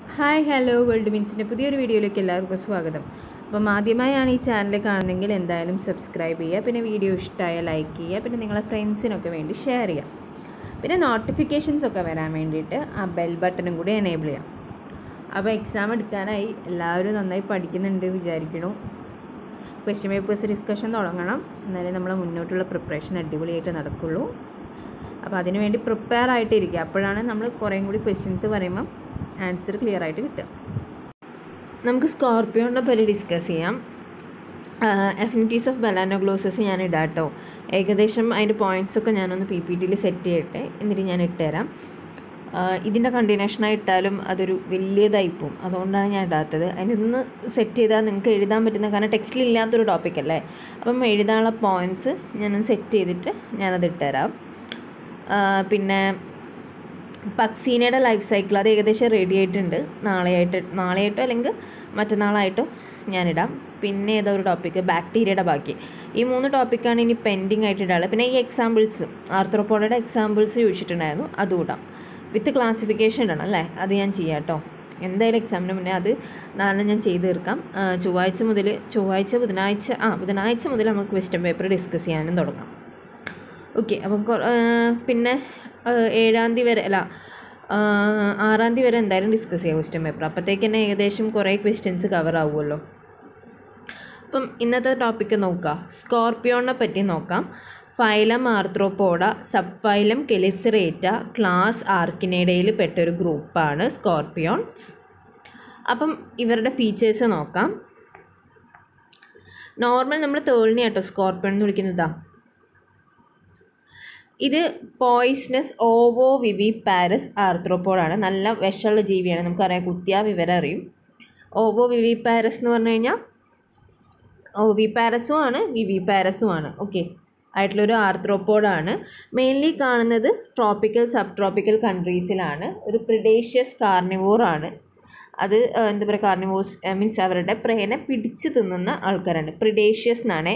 hi hello world മീൻസിൻ്റെ പുതിയൊരു വീഡിയോയിലേക്ക് എല്ലാവർക്കും സ്വാഗതം അപ്പം ആദ്യമായാണ് ഈ ചാനൽ കാണുന്നതെങ്കിൽ എന്തായാലും സബ്സ്ക്രൈബ് ചെയ്യുക പിന്നെ വീഡിയോ ഇഷ്ടമായ ലൈക്ക് ചെയ്യുക പിന്നെ നിങ്ങളെ ഫ്രണ്ട്സിനൊക്കെ വേണ്ടി ഷെയർ ചെയ്യുക പിന്നെ നോട്ടിഫിക്കേഷൻസ് ഒക്കെ വരാൻ വേണ്ടിയിട്ട് ആ ബെൽ ബട്ടണും കൂടി എനേബിൾ ചെയ്യാം അപ്പോൾ എക്സാം എടുക്കാനായി എല്ലാവരും നന്നായി പഠിക്കുന്നുണ്ട് വിചാരിക്കണു ക്വസ്റ്റ്യൻ പേപ്പേഴ്സ് ഡിസ്കഷൻ തുടങ്ങണം എന്നാലേ നമ്മളെ മുന്നോട്ടുള്ള പ്രിപ്പറേഷൻ അടിപൊളിയായിട്ട് നടക്കുള്ളൂ അപ്പോൾ അതിന് വേണ്ടി പ്രിപ്പയർ ആയിട്ടിരിക്കുക അപ്പോഴാണ് നമ്മൾ കുറേയും കൂടി ക്വസ്റ്റ്യൻസ് പറയുമ്പം ആൻസർ ക്ലിയർ ആയിട്ട് കിട്ടുക നമുക്ക് സ്കോർപ്പിയോണിനെ പറ്റി ഡിസ്കസ് ചെയ്യാം എഫിനിറ്റീസ് ഓഫ് ബലാനോഗ്ലോസസ് ഞാൻ ഇടാം കേട്ടോ ഏകദേശം അതിൻ്റെ പോയിൻറ്റ്സ് ഒക്കെ ഞാനൊന്ന് പി പി ടിയിൽ സെറ്റ് ചെയ്യട്ടെ എന്നിട്ട് ഞാൻ ഇട്ടുതരാം ഇതിൻ്റെ കണ്ടിന്യൂഷനായി ഇട്ടാലും അതൊരു വലിയതായി പോകും അതുകൊണ്ടാണ് ഞാൻ ഇടാത്തത് അതിനൊന്ന് സെറ്റ് ചെയ്താൽ നിങ്ങൾക്ക് എഴുതാൻ പറ്റുന്ന കാരണം ടെക്സ്റ്റിൽ ഇല്ലാത്തൊരു ടോപ്പിക് അല്ലേ അപ്പം എഴുതാനുള്ള പോയിൻറ്റ്സ് ഞാനൊന്ന് സെറ്റ് ചെയ്തിട്ട് ഞാനത് ഇട്ടുതരാം പിന്നെ പക്സീനയുടെ ലൈഫ് സൈക്കിൾ അത് ഏകദേശം റെഡി ആയിട്ടുണ്ട് നാളെയായിട്ട് നാളെയായിട്ടോ അല്ലെങ്കിൽ മറ്റന്നാളായിട്ടോ ഞാനിടാം പിന്നെ ഏതോ ഒരു ടോപ്പിക്ക് ബാക്ടീരിയയുടെ ബാക്കി ഈ മൂന്ന് ടോപ്പിക്കാണ് ഇനി പെൻഡിങ് ആയിട്ട് ഇടാനുള്ളത് പിന്നെ ഈ എക്സാമ്പിൾസ് ആർത്രോപോഡയുടെ എക്സാമ്പിൾസ് ചോദിച്ചിട്ടുണ്ടായിരുന്നു അതും ഇടാം വിത്ത് ക്ലാസിഫിക്കേഷൻ ഇടണം അല്ലേ അത് ഞാൻ ചെയ്യാം കേട്ടോ എന്തായാലും എക്സാമിന് മുന്നേ അത് നാളെ ഞാൻ ചെയ്ത് തീർക്കാം ചൊവ്വാഴ്ച മുതൽ ചൊവ്വാഴ്ച ബുധനാഴ്ച ആ ബുധനാഴ്ച മുതൽ നമുക്ക് ക്വസ്റ്റ്യൻ പേപ്പർ ഡിസ്കസ് ചെയ്യാനും തുടങ്ങാം ഓക്കെ അപ്പം പിന്നെ ഏഴാം തീയതി വരെ അല്ല ആറാം തീയതി വരെ എന്തായാലും ഡിസ്കസ് ചെയ്യാം ക്വസ്റ്റ്യൻ പേപ്പർ അപ്പോഴത്തേക്ക് തന്നെ ഏകദേശം കുറേ ക്വസ്റ്റ്യൻസ് കവർ ആവുമല്ലോ അപ്പം ഇന്നത്തെ ടോപ്പിക്ക് നോക്കാം സ്കോർപ്പിയോണിനെ പറ്റി നോക്കാം phylum arthropoda sub phylum chelicerata class ആർക്കിനേഡയിൽ പെട്ടൊരു ഗ്രൂപ്പാണ് സ്കോർപ്പിയോൺസ് അപ്പം ഇവരുടെ ഫീച്ചേഴ്സ് നോക്കാം നോർമൽ നമ്മൾ തേളിനെ കേട്ടോ സ്കോർപ്പിയോൺ എന്ന് വിളിക്കുന്നതാ ഇത് പോയിസ്നസ് ഓവോ വിവി പാരസ് ആർത്രോപോഡാണ് നല്ല വിഷമുള്ള ജീവിയാണ് നമുക്കറിയാം കുത്തിയാൽ വിവരം അറിയും ഓവോ വിവി പാരസ് എന്ന് പറഞ്ഞു കഴിഞ്ഞാൽ ഓവി പാരസും ആണ് വിവി പാരസും ആണ് ഓക്കെ ആയിട്ടുള്ളൊരു ആർത്രോപോഡാണ് മെയിൻലി കാണുന്നത് ട്രോപ്പിക്കൽ സബ് ട്രോപ്പിക്കൽ കൺട്രീസിലാണ് ഒരു പ്രിഡേഷ്യസ് കാർണിവോർ ആണ് അത് എന്താ പറയുക കാർണിവോസ് മീൻസ് അവരുടെ പ്രേനെ പിടിച്ച് തിന്നുന്ന ആൾക്കാരാണ് പ്രിഡേഷ്യസ് എന്നാണ്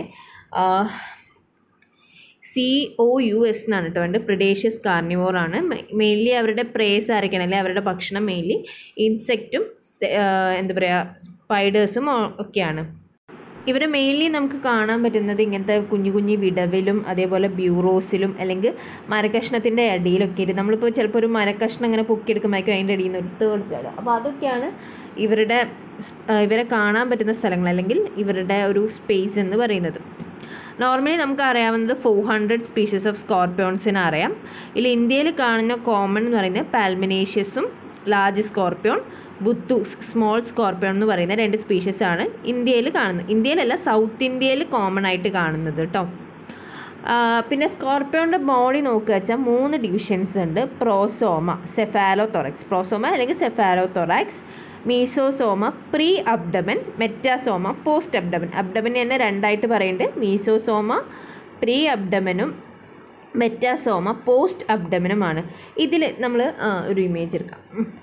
സി ഒ യു എസ് എന്നാണ് കേട്ടോ വേണ്ടത് പ്രിഡേഷ്യസ് കാർണിവോർ ആണ് മെയിൻലി അവരുടെ പ്രേസ് ആരൊക്കെയാണ് അല്ലെങ്കിൽ അവരുടെ ഭക്ഷണം മെയിൻലി ഇൻസെക്റ്റും എന്താ പറയുക സ്പൈഡേഴ്സും ഒക്കെയാണ് ഇവരെ മെയിൻലി നമുക്ക് കാണാൻ പറ്റുന്നത് ഇങ്ങനത്തെ കുഞ്ഞു കുഞ്ഞു വിടവിലും അതേപോലെ ബ്യൂറോസിലും അല്ലെങ്കിൽ മരക്കഷ്ണത്തിൻ്റെ അടിയിലൊക്കെ ആയിട്ട് നമ്മളിപ്പോൾ ചിലപ്പോൾ ഒരു മരക്കഷ്ണം ഇങ്ങനെ പൊക്കിയെടുക്കുമ്പോഴേക്കും അതിൻ്റെ അടിയിൽ നിന്ന് ഒരു തേടിച്ചാടുക അപ്പോൾ അതൊക്കെയാണ് ഇവരുടെ ഇവരെ കാണാൻ പറ്റുന്ന സ്ഥലങ്ങൾ അല്ലെങ്കിൽ ഇവരുടെ ഒരു സ്പേസ് എന്ന് പറയുന്നത് നോർമലി നമുക്ക് അറിയാവുന്നത് ഫോർ ഹൺഡ്രഡ് സ്പീഷീസ് ഓഫ് സ്കോർപ്പിയോൺസിനെ അറിയാം ഇതിൽ ഇന്ത്യയിൽ കാണുന്ന കോമൺ എന്ന് പറയുന്നത് പാൽമിനേഷ്യസും large scorpion Buthus small scorpion എന്ന് പറയുന്ന രണ്ട് സ്പീഷീസ് ആണ് ഇന്ത്യയിൽ കാണുന്നത് ഇന്ത്യയിലല്ല സൗത്ത് ഇന്ത്യയിൽ കോമൺ ആയിട്ട് കാണുന്നത് കേട്ടോ പിന്നെ സ്കോർപ്പിയോണിൻ്റെ ബോഡി നോക്കുക വെച്ചാൽ മൂന്ന് ഡിവിഷൻസ് ഉണ്ട് പ്രോസോമ സെഫാലോ തൊറാക്സ് പ്രോസോമ അല്ലെങ്കിൽ cephalothorax mesosoma pre abdomen metasoma post abdomen abdomen തന്നെ രണ്ടായിട്ട് പറയുന്നുണ്ട് മീസോസോമ പ്രീ അബ്ഡമനും മെറ്റാസോമ പോസ്റ്റ് അബ്ഡമനുമാണ് ഇതിൽ നമ്മൾ ഒരു ഇമേജ് എടുക്കാം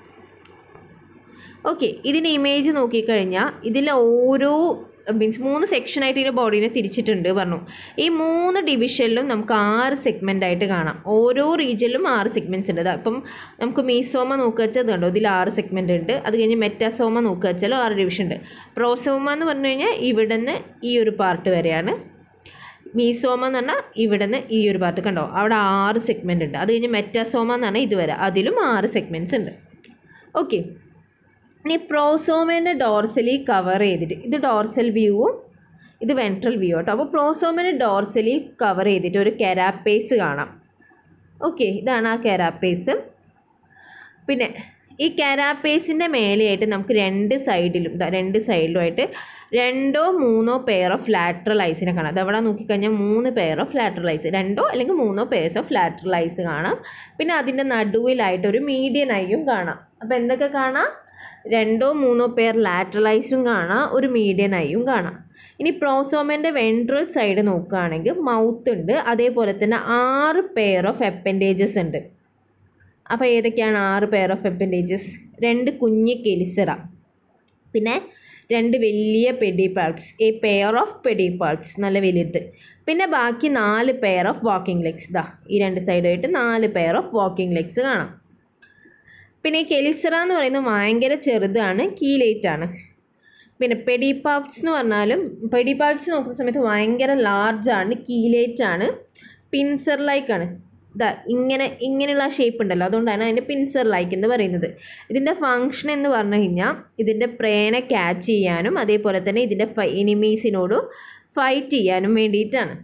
ഓക്കെ ഇതിൻ്റെ ഇമേജ് നോക്കിക്കഴിഞ്ഞാൽ ഇതിൽ ഓരോ മീൻസ് മൂന്ന് സെക്ഷനായിട്ട് ഇതിൻ്റെ ബോഡീനെ തിരിച്ചിട്ടുണ്ട് പറഞ്ഞു ഈ മൂന്ന് ഡിവിഷനിലും നമുക്ക് ആറ് സെഗ്മെൻ്റ് ആയിട്ട് കാണാം ഓരോ റീജിയനിലും ആറ് സെഗ്മെൻറ്റ്സ് ഉണ്ട് അപ്പം നമുക്ക് മീസോമ നോക്കുക വെച്ചാൽ അതുണ്ടോ ഇതിൽ ആറ് സെഗ്മെൻ്റ് ഉണ്ട് അത് കഴിഞ്ഞ് മെറ്റാസോമ നോക്കുക വെച്ചാലും ആറ് ഡിവിഷൻ ഉണ്ട് പ്രോസോമ എന്ന് പറഞ്ഞു കഴിഞ്ഞാൽ ഇവിടെ നിന്ന് ഈ ഒരു പാർട്ട് വരെയാണ് മീസോമ എന്ന് പറഞ്ഞാൽ ഇവിടെ നിന്ന് ഈ ഒരു പാർട്ട് കണ്ടോ അവിടെ ആറ് സെഗ്മെൻ്റ് ഉണ്ട് അത് കഴിഞ്ഞ് മെറ്റാസോമ എന്ന് പറഞ്ഞാൽ ഇതുവരെ അതിലും ആറ് സെഗ്മെൻറ്റ്സ് ഉണ്ട് ഓക്കെ ഇനി പ്രോസോമേൻ്റെ ഡോർസലി കവർ ചെയ്തിട്ട് ഇത് ഡോർസൽ വ്യൂവും ഇത് വെൻട്രൽ വ്യൂ കേട്ടോ അപ്പോൾ പ്രോസോമേൻ്റെ ഡോർസലി കവർ ചെയ്തിട്ട് ഒരു കെരാപ്പേസ് കാണാം ഓക്കെ ഇതാണ് ആ കെരാപ്പേസ് പിന്നെ ഈ കെരാപ്പേസിൻ്റെ മേലെയായിട്ട് നമുക്ക് രണ്ട് സൈഡിലും രണ്ട് സൈഡിലുമായിട്ട് രണ്ടോ മൂന്നോ പെയർ ഓഫ് ലാറ്ററൽ ഐസിനെ കാണാം അതവിടെ നോക്കിക്കഴിഞ്ഞാൽ മൂന്ന് പെയർ ഓഫ് ലാറ്ററൽ ഐസ് രണ്ടോ അല്ലെങ്കിൽ മൂന്നോ പെയർസ് ഓഫ് ലാറ്ററൽ ഐസ് കാണാം പിന്നെ അതിൻ്റെ നടുവിലായിട്ട് ഒരു മീഡിയൻ ഐയും കാണാം അപ്പോൾ എന്തൊക്കെ കാണാം രണ്ടോ മൂന്നോ പേർ ലാറ്ററലൈസും കാണാം ഒരു മീഡിയൻ ഐയും കാണാം ഇനി പ്രോസോമൻ്റെ വെൻട്രൽ സൈഡ് നോക്കുകയാണെങ്കിൽ മൗത്ത് ഉണ്ട് അതേപോലെ തന്നെ ആറ് പെയർ ഓഫ് എപ്പൻഡേജസ് ഉണ്ട് അപ്പോൾ ഏതൊക്കെയാണ് ആറ് പെയർ ഓഫ് എപ്പൻഡേജസ് രണ്ട് കുഞ്ഞ് കെലിസറ പിന്നെ രണ്ട് വലിയ pedipalps a pair of pedipalps നല്ല വലുത് പിന്നെ ബാക്കി നാല് പെയർ ഓഫ് വാക്കിംഗ് ലെഗ്സ് ഇതാ ഈ രണ്ട് സൈഡായിട്ട് നാല് പെയർ ഓഫ് വാക്കിംഗ് ലെഗ്സ് കാണാം പിന്നെ ഈ കെലിസറ എന്ന് പറയുന്നത് ഭയങ്കര ചെറുതാണ് കീലേറ്റ് ആണ് പിന്നെ പെഡിപാപ്സ് എന്ന് പറഞ്ഞാലും പെഡിപാപ്സ് നോക്കുന്ന സമയത്ത് ഭയങ്കര ലാർജാണ് കീലേറ്റ് ആണ് പിൻസർ ലൈക്ക് ആണ് ഇതാ ഇങ്ങനെ ഇങ്ങനെയുള്ള ഷേപ്പ് ഉണ്ടല്ലോ അതുകൊണ്ടാണ് അതിൻ്റെ പിൻസർ ലൈക്ക് എന്ന് പറയുന്നത് ഇതിൻ്റെ ഫങ്ഷൻ എന്ന് പറഞ്ഞു കഴിഞ്ഞാൽ ഇതിൻ്റെ പ്രേനെ ക്യാച്ച് ചെയ്യാനും അതേപോലെ തന്നെ ഇതിൻ്റെ എനിമീസിനോട് ഫൈറ്റ് ചെയ്യാനും വേണ്ടിയിട്ടാണ്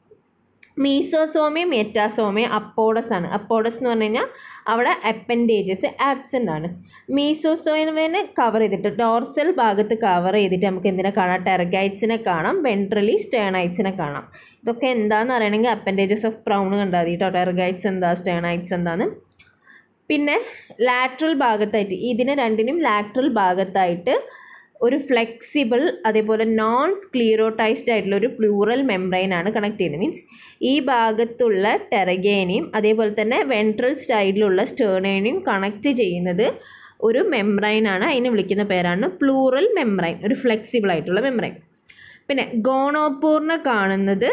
മീസോസോമയും മെറ്റാസോമയും അപ്പോഡസ് ആണ് അപ്പോഡസ് എന്ന് പറഞ്ഞു കഴിഞ്ഞാൽ അവിടെ അപ്പൻഡേജസ് ആബ്സെൻ്റ് ആണ് മീസോസോമിനെ കവർ ചെയ്തിട്ട് ഡോർസൽ ഭാഗത്ത് കവർ ചെയ്തിട്ട് നമുക്ക് എന്തിനെ കാണാം ടെറഗൈറ്റ്സിനെ കാണാം വെൻട്രലി സ്റ്റേണൈറ്റ്സിനെ കാണാം ഇതൊക്കെ എന്താണെന്ന് അറിയണമെങ്കിൽ അപ്പൻഡേജസ് ഓഫ് പ്രൗൺ കണ്ടാൽ മതി കേട്ടോ ടെറഗൈറ്റ്സ് എന്താ സ്റ്റേണൈറ്റ്സ് എന്താന്ന് പിന്നെ ലാറ്ററൽ ഭാഗത്തായിട്ട് ഇതിനെ രണ്ടിനും ലാറ്ററൽ ഭാഗത്തായിട്ട് ഒരു ഫ്ലെക്സിബിൾ അതേപോലെ നോൺ സ്ക്ലീറോട്ടൈസ്ഡ് ആയിട്ടുള്ള ഒരു പ്ലൂറൽ മെംബ്രെയിൻ ആണ് കണക്ട് ചെയ്യുന്നത് മീൻസ് ഈ ഭാഗത്തുള്ള ടെറഗേനെയും അതേപോലെ തന്നെ വെൻട്രൽ സൈഡിലുള്ള സ്റ്റേണേനെയും കണക്ട് ചെയ്യുന്നത് ഒരു മെംബ്രൈൻ ആണ് അതിനെ വിളിക്കുന്ന പേരാണ് പ്ലൂറൽ മെംബ്രൈൻ ഒരു ഫ്ലെക്സിബിൾ ആയിട്ടുള്ള മെംബ്രൈൻ പിന്നെ ഗോണോപൂർണ കാണുന്നത്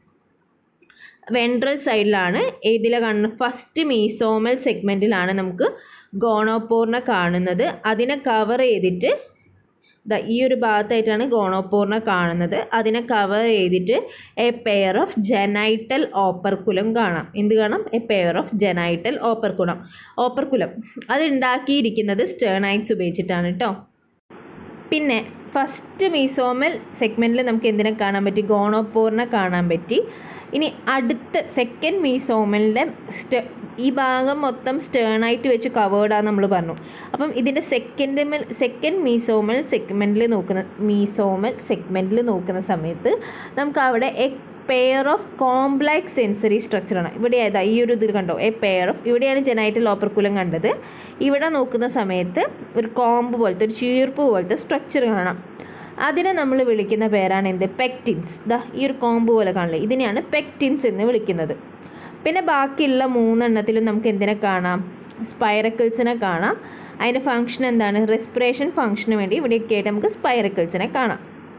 വെൻട്രൽ സൈഡിലാണ് ഏതിലെ കാണുന്നത് ഫസ്റ്റ് മീസോമൽ സെഗ്മെൻറ്റിലാണ് നമുക്ക് ഗോണോപോർണ കാണുന്നത് അതിനെ കവർ ചെയ്തിട്ട് ദാ ഈ ഒരു ഭാഗത്തായിട്ടാണ് ഗോണോപോർണ കാണുന്നത് അതിനെ കവർ ചെയ്തിട്ട് a pair of genital operculum കാണാം എന്ത് കാണാം a pair of genital operculum operculum അത് ഉണ്ടാക്കിയിരിക്കുന്നത് സ്റ്റേണൈറ്റ്സ് ഉപയോഗിച്ചിട്ടാണ് കേട്ടോ പിന്നെ ഫസ്റ്റ് മീസോമൽ സെഗ്മെൻറ്റിൽ നമുക്ക് എന്തിനെ കാണാൻ പറ്റി ഗോണോപോറിനെ കാണാൻ പറ്റി ഇനി അടുത്ത സെക്കൻഡ് മീസോമലിൻ്റെ സ്റ്റെ ഈ ഭാഗം മൊത്തം സ്റ്റേണായിട്ട് വെച്ച് കവേർഡാന്ന് നമ്മൾ പറഞ്ഞു അപ്പം ഇതിൻ്റെ സെക്കൻഡ് സെക്കൻഡ് മീസോമൽ സെഗ്മെൻറ്റിൽ നോക്കുന്ന മീസോമൽ സെഗ്മെൻറ്റിൽ നോക്കുന്ന സമയത്ത് നമുക്ക് അവിടെ a pair of complex sensory സ്ട്രക്ചറാണ് ഇവിടെ ഏതാ ഈ ഒരു ഇതിൽ കണ്ടോ എ പെയർ ഓഫ് ഇവിടെയാണ് ജനൈറ്റൽ ഓപ്പർക്കുലം കണ്ടത് ഇവിടെ നോക്കുന്ന സമയത്ത് ഒരു കോമ്പ് പോലത്തെ ഒരു ചീർപ്പ് പോലത്തെ സ്ട്രക്ചർ കാണാം അതിനെ നമ്മൾ വിളിക്കുന്ന പേരാണ് എന്ത് പെക്റ്റിൻസ് ദാ ഈ ഒരു കോമ്പ് പോലെ കാണില്ലേ ഇതിനെയാണ് പെക്റ്റിൻസ് എന്ന് വിളിക്കുന്നത് പിന്നെ ബാക്കിയുള്ള മൂന്നെണ്ണത്തിലും നമുക്ക് എന്തിനെ കാണാം സ്പൈറക്കിൾസിനെ കാണാം അതിൻ്റെ ഫങ്ഷൻ എന്താണ് റെസ്പിറേഷൻ ഫങ്ഷന് വേണ്ടി ഇവിടെയൊക്കെ ആയിട്ട് നമുക്ക് സ്പൈറക്കിൾസിനെ കാണാം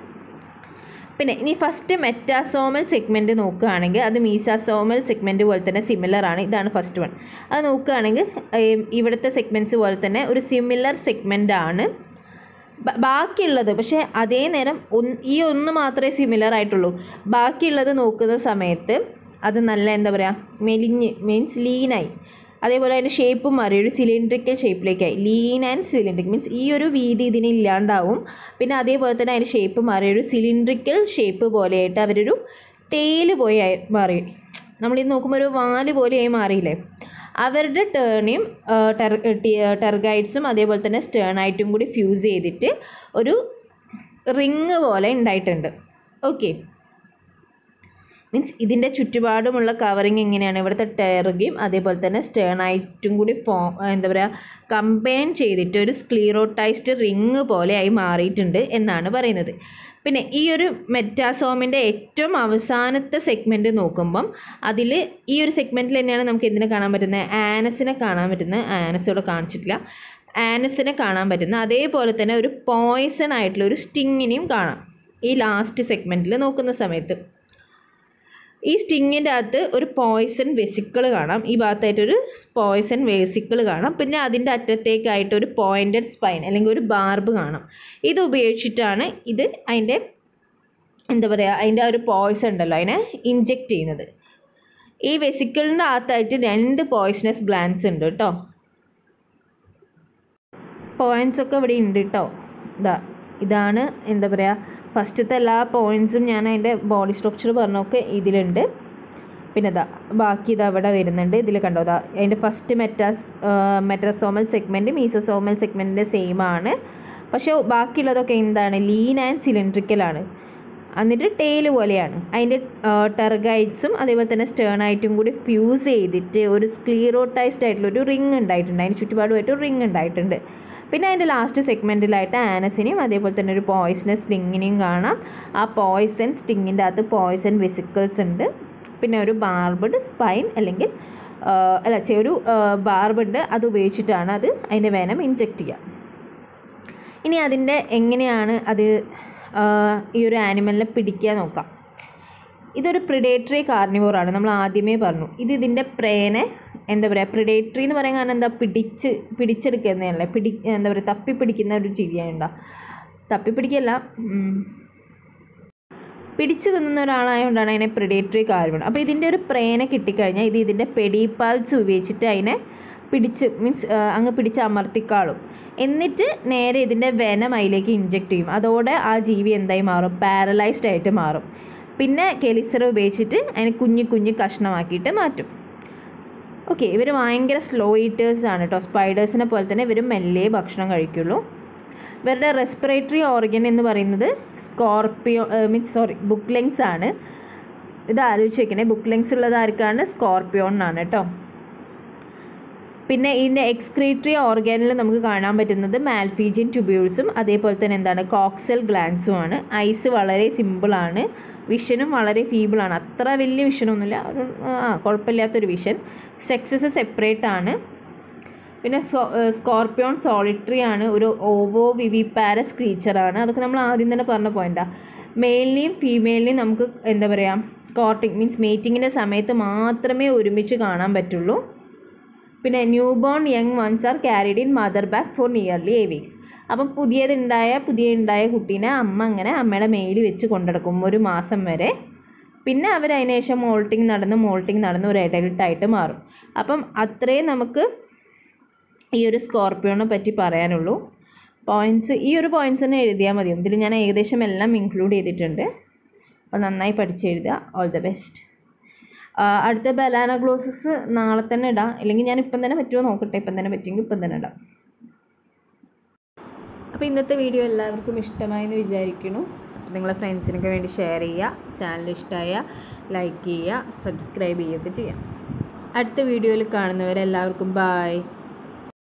പിന്നെ ഇനി ഫസ്റ്റ് മെറ്റാസോമൽ സെഗ്മെൻറ്റ് നോക്കുകയാണെങ്കിൽ അത് മീസാസോമൽ സെഗ്മെൻറ്റ് പോലെ തന്നെ സിമിലർ ആണ് ഇതാണ് ഫസ്റ്റ് വൺ അത് നോക്കുകയാണെങ്കിൽ ഏം, ഇവിടുത്തെ സെഗ്മെൻറ്റ്സ് പോലെ തന്നെ ഒരു സിമിലർ സെഗ്മെൻ്റ് ആണ് ബ- ബാക്കിയുള്ളത് പക്ഷേ അതേ നേരം ഒന്ന് ഈ ഒന്ന് മാത്രമേ സിമിലർ ആയിട്ടുള്ളൂ ബാക്കിയുള്ളത് നോക്കുന്ന സമയത്ത് അത് നല്ല എന്താ പറയുക മെലിഞ്ഞ് മീൻസ് ലീനായി അതേപോലെ അതിൻ്റെ ഷേപ്പ് മാറി ഒരു സിലിണ്ട്രിക്കൽ ഷേപ്പിലേക്കായി ലീൻ ആൻഡ് സിലിണ്ട്രിക് മീൻസ് ഈ ഒരു വീതി ഇതിന് ഇല്ലാണ്ടാവും പിന്നെ അതേപോലെ തന്നെ അതിൻ്റെ ഷേപ്പ് മാറി ഒരു സിലിണ്ട്രിക്കൽ ഷേപ്പ് പോലെയായിട്ട് അവരൊരു ടെയില് പോയി ആയി മാറി നമ്മളിത് നോക്കുമ്പോൾ ഒരു വാല് പോലെയായി മാറിയില്ലേ അവരുടെ ടേണിയും ടെർ ടെർഗൈഡ്സും അതേപോലെ തന്നെ സ്റ്റേണായിട്ടും കൂടി ഫ്യൂസ് ചെയ്തിട്ട് ഒരു റിങ് പോലെ ഉണ്ടായിട്ടുണ്ട് ഓക്കെ മീൻസ് ഇതിൻ്റെ ചുറ്റുപാടുമുള്ള കവറിങ് എങ്ങനെയാണ് ഇവിടുത്തെ ടെർഗയും അതേപോലെ തന്നെ സ്റ്റേണായിട്ടും കൂടി ഫോ എന്താ പറയുക കമ്പൈൻ ചെയ്തിട്ട് ഒരു സ്ക്ലീറോട്ടൈസ്ഡ് റിങ് പോലെ ആയി മാറിയിട്ടുണ്ട് എന്നാണ് പറയുന്നത് പിന്നെ ഈ ഒരു മെറ്റാസോമിൻ്റെ ഏറ്റവും അവസാനത്തെ സെഗ്മെൻറ്റ് നോക്കുമ്പം അതിൽ ഈ ഒരു സെഗ്മെൻറ്റിൽ തന്നെയാണ് നമുക്ക് എന്തിനെ കാണാൻ പറ്റുന്നത് ആനസിനെ കാണാൻ പറ്റുന്നത് ആനസ് ഇവിടെ കാണിച്ചിട്ടില്ല ആനസിനെ കാണാൻ പറ്റുന്ന അതേപോലെ തന്നെ ഒരു പോയ്സൺ ആയിട്ടുള്ള ഒരു സ്റ്റിങ്ങിനെയും കാണാം ഈ ലാസ്റ്റ് സെഗ്മെൻറ്റിൽ നോക്കുന്ന സമയത്ത് ഈ സ്റ്റിങ്ങിൻ്റെ അകത്ത് ഒരു പോയ്സൺ വെസിക്കിൾ കാണാം ഈ ഭാഗത്തായിട്ടൊരു പോയ്സൺ വെസിക്കിൾ കാണാം പിന്നെ അതിൻ്റെ അറ്റത്തേക്കായിട്ട് ഒരു പോയിൻറ്റഡ് സ്പൈൻ അല്ലെങ്കിൽ ഒരു ബാർബ് കാണാം ഇത് ഉപയോഗിച്ചിട്ടാണ് ഇത് അതിൻ്റെ എന്താ പറയുക അതിൻ്റെ ആ ഒരു പോയ്സൺ ഉണ്ടല്ലോ അതിനെ ഇഞ്ചെക്റ്റ് ചെയ്യുന്നത് ഈ വെസിക്കിളിൻ്റെ അകത്തായിട്ട് രണ്ട് പോയ്സണസ് ഗ്ലാൻസ് ഉണ്ട് കേട്ടോ പോയിൻറ്റ്സ് ഒക്കെ ഇവിടെ ഉണ്ട് കേട്ടോ ഇതാ ഇതാണ് എന്താ പറയുക ഫസ്റ്റത്തെ എല്ലാ പോയിൻറ്റ്സും ഞാൻ അതിൻ്റെ ബോഡി സ്ട്രക്ചർ പറഞ്ഞൊക്കെ ഇതിലുണ്ട് പിന്നെ ഇതാ ബാക്കി ഇതാ ഇവിടെ വരുന്നുണ്ട് ഇതിൽ കണ്ടോ ഇതാ അതിൻ്റെ first metas metasomal segment mesosomal സെഗ്മെൻറ്റിൻ്റെ സെയിം ആണ് പക്ഷേ ബാക്കിയുള്ളതൊക്കെ എന്താണ് ലീൻ ആൻഡ് സിലിണ്ട്രിക്കലാണ് എന്നിട്ട് ടെയിൽ പോലെയാണ് അതിൻ്റെ ടെർഗൈറ്റ്സും അതേപോലെ തന്നെ സ്റ്റേണായിട്ടും കൂടി ഫ്യൂസ് ചെയ്തിട്ട് ഒരു സ്ക്ലീറോട്ടൈസ്ഡ് ആയിട്ടുള്ള ഒരു റിങ് ഉണ്ടായിട്ടുണ്ട് അതിന് ചുറ്റുപാടുമായിട്ട് ഒരു റിങ് ഉണ്ടായിട്ടുണ്ട് പിന്നെ അതിൻ്റെ ലാസ്റ്റ് സെഗ്മെൻറ്റിലായിട്ട് ആനസിനെയും അതേപോലെ തന്നെ ഒരു പോയ്സണസ് സ്റ്റിങ്ങിനെയും കാണാം ആ പോയ്സൺ സ്റ്റിങ്ങിൻ്റെ അകത്ത് പോയ്സൺ വെസിക്കിൾസ് ഉണ്ട് പിന്നെ ഒരു ബാർബഡ് സ്പൈൻ അല്ലെങ്കിൽ ആ, അല്ല ചെ- ഒരു ബാർബുണ്ട് അത് ഉപയോഗിച്ചിട്ടാണ് അത് അതിൻ്റെ വേനം ഇഞ്ചെക്റ്റ് ചെയ്യുക ഇനി അതിൻ്റെ എങ്ങനെയാണ് അത് ആ, ഈ ഒരു ആനിമലിനെ പിടിക്കുക നോക്കാം ഇതൊരു പ്രിഡേറ്ററി കാർണിവോറാണ് നമ്മൾ ആദ്യമേ പറഞ്ഞു ഇത് ഇതിൻ്റെ പ്രേനെ എന്താ പറയുക പ്രിഡേറ്ററി എന്ന് പറയാൻ കാരണം എന്താ പിടിച്ച് പിടിച്ചെടുക്കുന്നതല്ലേ പിടി എന്താ പറയുക തപ്പി പിടിക്കുന്ന ഒരു ജീവിയാണ് ഉണ്ടാവും തപ്പി പിടിക്കല്ല ഉം, പിടിച്ചു തിന്നുന്ന ഒരാളായതുകൊണ്ടാണ് അതിനെ പ്രിഡേറ്ററി കാർബൺ അപ്പോൾ ഇതിൻ്റെ ഒരു പ്രേനെ കിട്ടിക്കഴിഞ്ഞാൽ ഇത് ഇതിൻ്റെ പെഡിപ്പാൽസ് ഉപയോഗിച്ചിട്ട് അതിനെ പിടിച്ച് മീൻസ് അങ്ങ് പിടിച്ച് അമർത്തിക്കാളും എന്നിട്ട് നേരെ ഇതിൻ്റെ വെനം അതിലേക്ക് ഇഞ്ചെക്ട് ചെയ്യും അതോടെ ആ ജീവി എന്തായി മാറും പാരലൈസ്ഡ് ആയിട്ട് മാറും പിന്നെ കെലിസർ ഉപയോഗിച്ചിട്ട് അതിനെ കുഞ്ഞു കുഞ്ഞു കഷ്ണമാക്കിയിട്ട് മാറ്റും ഓക്കെ ഇവർ ഭയങ്കര സ്ലോ ഈറ്റേഴ്സ് ആണ് കേട്ടോ സ്പൈഡേഴ്സിനെ പോലെ തന്നെ ഇവർ മെല്ലെ ഭക്ഷണം കഴിക്കുള്ളൂ ഇവരുടെ റെസ്പിറേറ്ററി ഓർഗൻ എന്ന് പറയുന്നത് scorpio means sorry book lungs ആണ് ഇത് ആലോചിച്ച് വെക്കണേ ബുക്ക് ലെങ്സ് ഉള്ളത് ആർക്കാണ് സ്കോർപ്പിയോണിനാണ് കേട്ടോ പിന്നെ ഇതിൻ്റെ എക്സ്ക്രീറ്ററി ഓർഗാനിൽ നമുക്ക് കാണാൻ പറ്റുന്നത് മാൽഫീജിയൻ ട്യൂബ്യൂൾസും അതേപോലെ തന്നെ എന്താണ് കോക്സൽ ഗ്ലാൻസും ആണ് ഐസ് വളരെ സിമ്പിളാണ് വിഷനും വളരെ ഫീബിളാണ് അത്ര വലിയ വിഷനൊന്നുമില്ല ഒരു ആ കുഴപ്പമില്ലാത്തൊരു വിഷൻ സെക്സസ് സെപ്പറേറ്റ് ആണ് പിന്നെ സ്കോർപ്പിയോൺ സോളിറ്ററി ആണ് ഒരു ഓവോ വിവിപാരസ് ക്രീച്ചറാണ് അതൊക്കെ നമ്മൾ ആദ്യം തന്നെ പറഞ്ഞ പോയിന്റാണ് മെയിലിനെയും ഫീമെയിലിനെയും നമുക്ക് എന്താ പറയുക കോർട്ടിങ് മീൻസ് മീറ്റിങ്ങിൻ്റെ സമയത്ത് മാത്രമേ ഒരുമിച്ച് കാണാൻ പറ്റുള്ളൂ പിന്നെ new born young ones are carried in mother back for nearly a week അപ്പം പുതിയതുണ്ടായ പുതിയ ഉണ്ടായ കുട്ടീനെ അമ്മ അങ്ങനെ അമ്മയുടെ മെയിൽ വെച്ച് കൊണ്ടെടുക്കും ഒരു മാസം വരെ പിന്നെ അവർ അതിന് ശേഷം മോൾട്ടിങ് നടന്ന് മോൾട്ടിങ് നടന്ന് ഒരു അഡൽട്ടായിട്ട് മാറും അപ്പം അത്രയും നമുക്ക് ഈ ഒരു സ്കോർപ്പിയോനെ പറ്റി പറയാനുള്ളൂ പോയിൻറ്റ്സ് ഈ ഒരു പോയിൻറ്റ്സ് തന്നെ എഴുതിയാൽ മതിയും ഇതിൽ ഞാൻ ഏകദേശം എല്ലാം ഇൻക്ലൂഡ് ചെയ്തിട്ടുണ്ട് അപ്പോൾ നന്നായി പഠിച്ചെഴുതുക ഓൾ ദ ബെസ്റ്റ് അടുത്ത ബലാന ഗ്ലോസസ് നാളെ തന്നെ ഇടാം അല്ലെങ്കിൽ ഞാൻ ഇപ്പം തന്നെ പറ്റുമോ നോക്കട്ടെ ഇപ്പം തന്നെ പറ്റുമെങ്കിൽ ഇപ്പം തന്നെ ഇടാം അപ്പോൾ ഇന്നത്തെ വീഡിയോ എല്ലാവർക്കും ഇഷ്ടമായി എന്ന് വിചാരിക്കുന്നു അപ്പോൾ നിങ്ങളെ ഫ്രണ്ട്സിനൊക്കെ വേണ്ടി ഷെയർ ചെയ്യുക ചാനൽ ഇഷ്ടമായ ലൈക്ക് ചെയ്യുക സബ്സ്ക്രൈബ് ചെയ്യുകയൊക്കെ ചെയ്യാം അടുത്ത വീഡിയോയിൽ കാണുന്നവരെല്ലാവർക്കും ബായ്